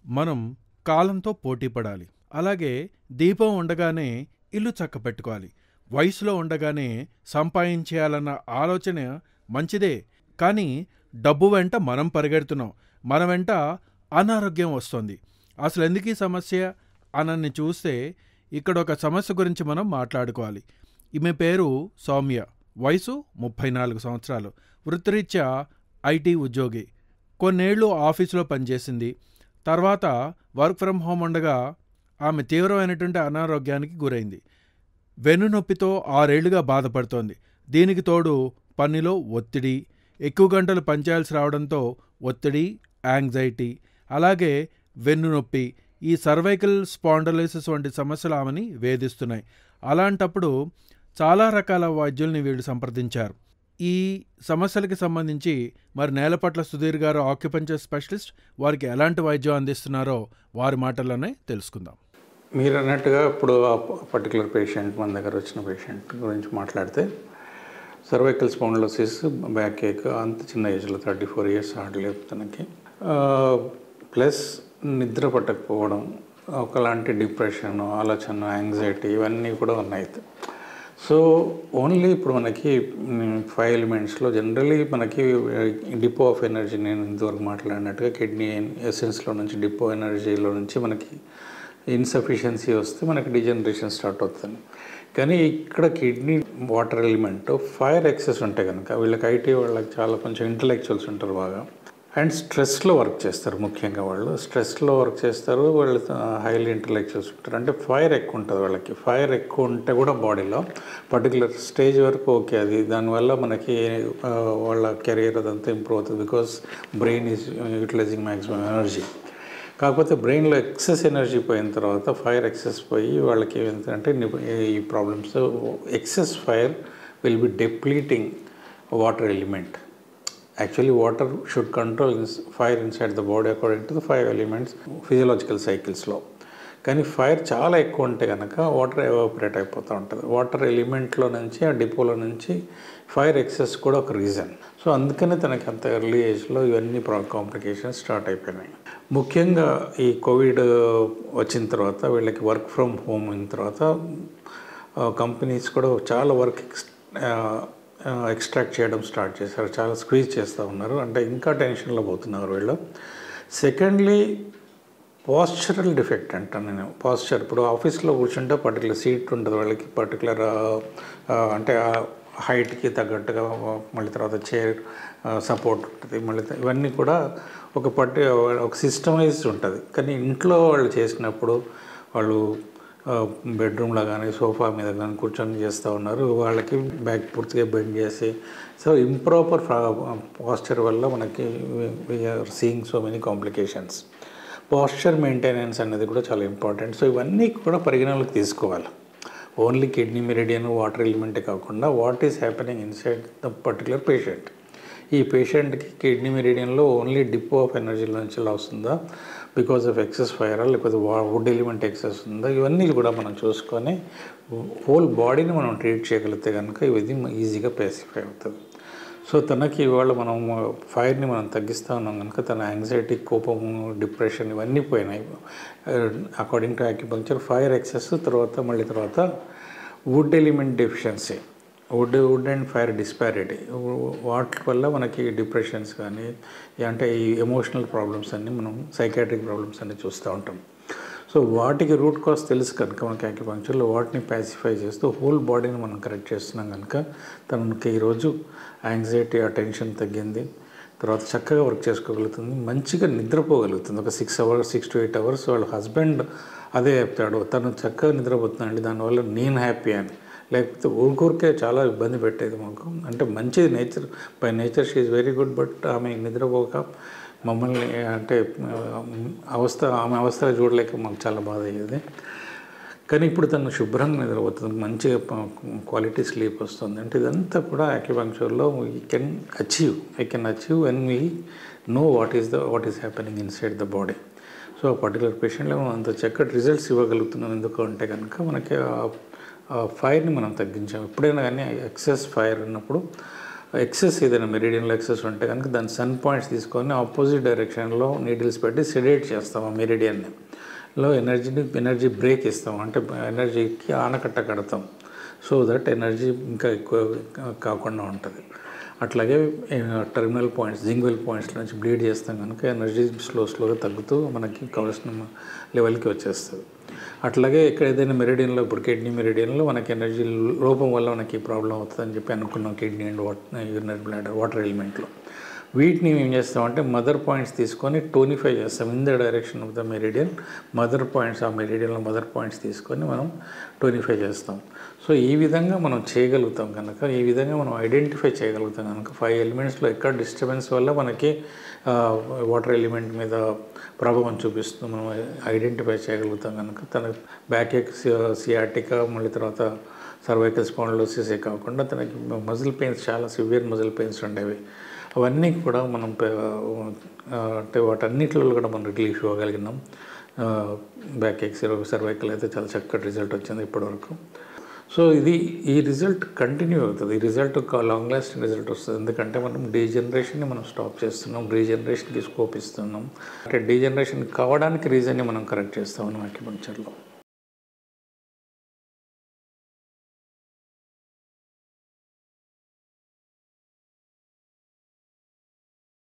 మనం కాలంతో పోటీ పడాలి అలాగే దీపం ఉండగానే ఇల్లు చక్కపెట్టుకోవాలి వయసులో ఉండగానే సంపాదించేయాలన్న ఆలోచన మంచిదే కానీ డబ్బు వెంట మనం పరిగెడుతున్నాం మన వెంట అనారోగ్యం వస్తుంది అసలు ఎందుకు ఈ సమస్య అనని చూస్తే ఇక్కడ ఒక సమస్య గురించి మనం మాట్లాడుకోవాలి ఈమె పేరు సౌమ్య వయసు ముప్పై నాలుగు సంవత్సరాలు వృత్తిరీత్యా ఐటీ ఉద్యోగి కొన్నేళ్లు ఆఫీసులో పనిచేసింది తర్వాత వర్క్ ఫ్రమ్ హోమ్ ఉండగా ఆమె తీవ్రమైనటువంటి అనారోగ్యానికి గురైంది వెన్నునొప్పితో ఆరేళ్లుగా బాధపడుతోంది దీనికి తోడు పనిలో ఒత్తిడి ఎక్కువ గంటలు పనిచేయాల్సి రావడంతో ఒత్తిడి యాంగ్జైటీ అలాగే వెన్నునొప్పి ఈ సర్వైకల్ స్పాండలైసిస్ వంటి సమస్యలు ఆమెని వేధిస్తున్నాయి అలాంటప్పుడు చాలా రకాల వైద్యుల్ని వీళ్ళు సంప్రదించారు ఈ సమస్యలకి సంబంధించి మరి నేలపట్ల సుధీర్ గారు ఆక్యుపెంచర్ స్పెషలిస్ట్ వారికి ఎలాంటి వైద్యం అందిస్తున్నారో వారి మాటల్లోనే తెలుసుకుందాం మీరు అన్నట్టుగా ఇప్పుడు ఆ పర్టికులర్ పేషెంట్ మన దగ్గర వచ్చిన పేషెంట్ గురించి మాట్లాడితే సర్వైకల్ స్పాండ్లోసిస్ బ్యాక్ ఏక్ అంత చిన్న ఏజ్లో థర్టీ ఫోర్ ఇయర్స్ హార్డ్లీ తనకి ప్లస్ నిద్ర పట్టకపోవడం ఒకలాంటి డిప్రెషన్ ఆలోచన యాంగ్జైటీ ఇవన్నీ కూడా ఉన్నాయి సో ఓన్లీ ఇప్పుడు మనకి ఫైవ్ ఎలిమెంట్స్లో జనరలీ మనకి డిపో ఆఫ్ ఎనర్జీ నేను ఇంతవరకు మాట్లాడినట్టుగా కిడ్నీ ఎసెన్స్లో నుంచి డిపో ఎనర్జీలో నుంచి మనకి ఇన్సఫిషియన్సీ వస్తే మనకి డిజనరేషన్ స్టార్ట్ అవుతుంది కానీ ఇక్కడ kidney water element fire excess ఉంటాయి కనుక వీళ్ళకి ఐటీ వాళ్ళకి చాలా కొంచెం ఇంటలెక్చువల్స్ ఉంటారు బాగా అండ్ స్ట్రెస్లో వర్క్ చేస్తారు ముఖ్యంగా వాళ్ళు స్ట్రెస్లో వర్క్ చేస్తారు వాళ్ళు హైలీ ఇంటలెక్చువల్స్ ఉంటారు అంటే ఫైర్ ఎక్కువ ఉంటుంది వాళ్ళకి ఫైర్ ఎక్కువ ఉంటే కూడా బాడీలో పర్టికులర్ స్టేజ్ వరకు ఓకే అది దానివల్ల మనకి ఆ, వాళ్ళ కెరియర్ అదంతా ఇంప్రూవ్ అవుతుంది because brain is utilizing maximum energy కాకపోతే బ్రెయిన్లో ఎక్సెస్ ఎనర్జీ పోయిన తర్వాత ఫైర్ ఎక్సెస్ పోయి వాళ్ళకి ఏంటంటే ఈ problems excess fire will be depleting water element actually water should control fire inside the body according to the five elements physiological సైకిల్స్లో కానీ ఫైర్ చాలా ఎక్కువ ఉంటే కనుక వాటర్ ఎవాపరేట్ అయిపోతూ ఉంటుంది వాటర్ ఎలిమెంట్లో నుంచి ఆ డిపోలో నుంచి ఫైర్ ఎక్సెస్ కూడా ఒక రీజన్ సో అందుకనే తనకి అంత ఎర్లీ ఏజ్లో ఇవన్నీ ప్రా కాంప్లికేషన్స్ స్టార్ట్ అయిపోయినాయి ముఖ్యంగా ఈ కోవిడ్ వచ్చిన తర్వాత వీళ్ళకి వర్క్ ఫ్రమ్ హోమ్ అయిన తర్వాత కంపెనీస్ కూడా చాలా వర్క్ ఎక్స్ ఎక్స్ట్రాక్ట్ చేయడం స్టార్ట్ చేశారు చాలా స్క్వీజ్ చేస్తూ ఉన్నారు అంటే ఇంకా టెన్షన్లో పోతున్నారు వీళ్ళు సెకండ్లీ పాస్చరల్ డిఫెక్ట్ అంటాను నేను పాస్చర్ ఇప్పుడు ఆఫీస్లో కూర్చుంటే పర్టికులర్ సీట్ ఉంటుంది వాళ్ళకి పర్టికులర్ అంటే హైట్కి తగ్గట్టుగా మళ్ళీ తర్వాత చైర్ సపోర్ట్ ఉంటుంది మళ్ళీ త- ఇవన్నీ కూడా ఒక పర్టి ఒక సిస్టమైజ్ ఉంటుంది కానీ ఇంట్లో వాళ్ళు చేసినప్పుడు వాళ్ళు బెడ్రూమ్లో కానీ సోఫా మీద కానీ కూర్చొని చేస్తూ ఉన్నారు వాళ్ళకి బ్యాక్ పూర్తిగా బెండ్ చేసి సో ఇంప్రాపర్ పాస్చర్ వల్ల మనకి we're seeing so many complications posture maintenance అనేది కూడా చాలా ఇంపార్టెంట్ సో ఇవన్నీ కూడా పరిగణలోకి తీసుకోవాలి ఓన్లీ కిడ్నీ మెరిడియన్ వాటర్ ఎలిమెంటే కాకుండా what is happening inside the particular patient ఈ పేషెంట్కి కిడ్నీ మెరిడియన్లో ఓన్లీ డిపో ఆఫ్ ఎనర్జీ నుంచి ఇలా వస్తుందా బికాస్ ఆఫ్ ఎక్సెస్ ఫైరా లేకపోతే వుడ్ ఎలిమెంట్ ఎక్సెస్ ఉందా ఇవన్నీ కూడా మనం చూసుకొని హోల్ బాడీని మనం ట్రీట్ చేయగలిగితే కనుక ఇది ఈజీగా పేసిఫై అవుతుంది సో తనకి ఇవాళ మనం ఫైర్ని మనం తగ్గిస్తూ ఉన్నాం కనుక తన యాంగ్జైటీ కోపము డిప్రెషన్ ఇవన్నీ పోయినాయి according to acupuncture fire excess తర్వాత మళ్ళీ తర్వాత wood element deficiency wood wood and fire disparity వాటి వల్ల మనకి డిప్రెషన్స్ కానీ అంటే ఈ ఎమోషనల్ ప్రాబ్లమ్స్ అన్నీ మనం సైకాట్రిక్ ప్రాబ్లమ్స్ అన్నీ చూస్తూ ఉంటాం సో వాటికి రూట్ కాజ్ తెలుసు కనుక మనకి యాక్యుపంక్చర్లో వాటిని ప్యాసిఫై చేస్తూ హోల్ బాడీని మనం కరెక్ట్ చేస్తున్నాం కనుక తనకి ఈరోజు యాంగ్జైటీ ఆ టెన్షన్ తగ్గింది తర్వాత చక్కగా వర్క్ చేసుకోగలుగుతుంది మంచిగా నిద్రపోగలుగుతుంది ఒక six hours six to eight hours వాళ్ళ హస్బెండ్ అదే చెప్తాడు తను చక్కగా నిద్రపోతుందండి దానివల్ల నేను హ్యాపీ అని లేకపోతే ఊరికూరికే చాలా ఇబ్బంది పెట్టేది మాకు అంటే మంచిది nature by nature she is very good but ఆమె నిద్రపోక మమ్మల్ని అంటే ఆ, అవస్థ ఆమె అవస్థ చూడలేక మాకు చాలా బాధ అయ్యేది కానీ ఇప్పుడు తను శుభ్రంగా నిద్రపోతుంది మంచిగా క్వాలిటీ స్లీప్ వస్తుంది అంటే ఇదంతా కూడా యాక్యుపంక్చర్లో we can achieve I can achieve when we know what is the what is happening inside the body so ఆ పర్టికులర్ పేషెంట్లో మనం అంత చక్కటి రిజల్ట్స్ ఇవ్వగలుగుతున్నాం ఎందుకు అంటే కనుక మనకి ఆ- ఆ ఫైర్ని మనం తగ్గించాం ఎప్పుడైనా కానీ ఎక్సెస్ ఫైర్ ఉన్నప్పుడు ఎక్సెస్ ఏదైనా మెరిడియన్లో ఎక్సెస్ ఉంటే కనుక దాని సన్ పాయింట్స్ తీసుకొని ఆపోజిట్ డైరెక్షన్లో నీడిల్స్ పెట్టి సెడేట్ చేస్తాం ఆ మెరిడియన్ని లో ఎనర్జీని ఎనర్జీ బ్రేక్ ఇస్తాం అంటే ఎనర్జీకి ఆనకట్ట కడతాం సో దట్ ఎనర్జీ ఇంకా ఎక్కువ కాకుండా ఉంటుంది అట్లాగే టెర్మినల్ పాయింట్స్ జింగ్వెల్ పాయింట్స్ నుంచి బ్లీడ్ చేస్తాం కనుక ఎనర్జీ స్లో స్లోగా తగ్గుతూ మనకి కావాల్సిన లెవెల్కి వచ్చేస్తుంది అట్లాగే ఇక్కడ ఏదైనా మెరిడియన్లో ఇప్పుడు కిడ్నీ మెరిడియన్లో మనకి ఎనర్జీ లోపం వల్ల మనకి ప్రాబ్లం అవుతుందని చెప్పి అనుకున్నాం kidney and water urinary bladder water ఎలిమెంట్లో వీటిని ఏం చేస్తామంటే మదర్ పాయింట్స్ తీసుకొని టోనిఫై చేస్తాం in the direction of the meridian mother points ఆ మెరిడియన్లో మదర్ పాయింట్స్ తీసుకొని మనం టోనిఫై చేస్తాం సో ఈ విధంగా మనం చేయగలుగుతాం కనుక ఈ విధంగా మనం ఐడెంటిఫై చేయగలుగుతాం కనుక ఫైవ్ ఎలిమెంట్స్లో ఎక్కడ డిస్టర్బెన్స్ వల్ల మనకి వాటర్ ఎలిమెంట్ మీద ప్రభావం చూపిస్తుంది మనం ఐడెంటిఫై చేయగలుగుతాం కనుక తన బ్యాక్ ఎక్ సియాటికా మళ్ళీ తర్వాత సర్వైకల్ స్పాండిలోసిసే కాకుండా తనకి మజిల్ పెయిన్స్ చాలా సివియర్ మజిల్ పెయిన్స్ ఉండేవి అవన్నీ కూడా మనం అంటే వాటన్నిటిలో కూడా మనం రిలీఫ్ ఇవ్వగలిగినాం బ్యాక్ ఎక్స్ సర్వైకల్ అయితే చాలా చక్కటి రిజల్ట్ వచ్చింది ఇప్పటివరకు సో ఇది ఈ రిజల్ట్ కంటిన్యూ అవుతుంది ఈ రిజల్ట్ లాంగ్ లాస్టింగ్ రిజల్ట్ వస్తుంది ఎందుకంటే మనం డీజనరేషన్ని మనం స్టాప్ చేస్తున్నాం రీజనరేషన్కి స్కోప్ ఇస్తున్నాం అంటే డీజనరేషన్ కావడానికి రీజన్ని మనం కరెక్ట్ చేస్తాం మనం అక్యుపంక్చర్లో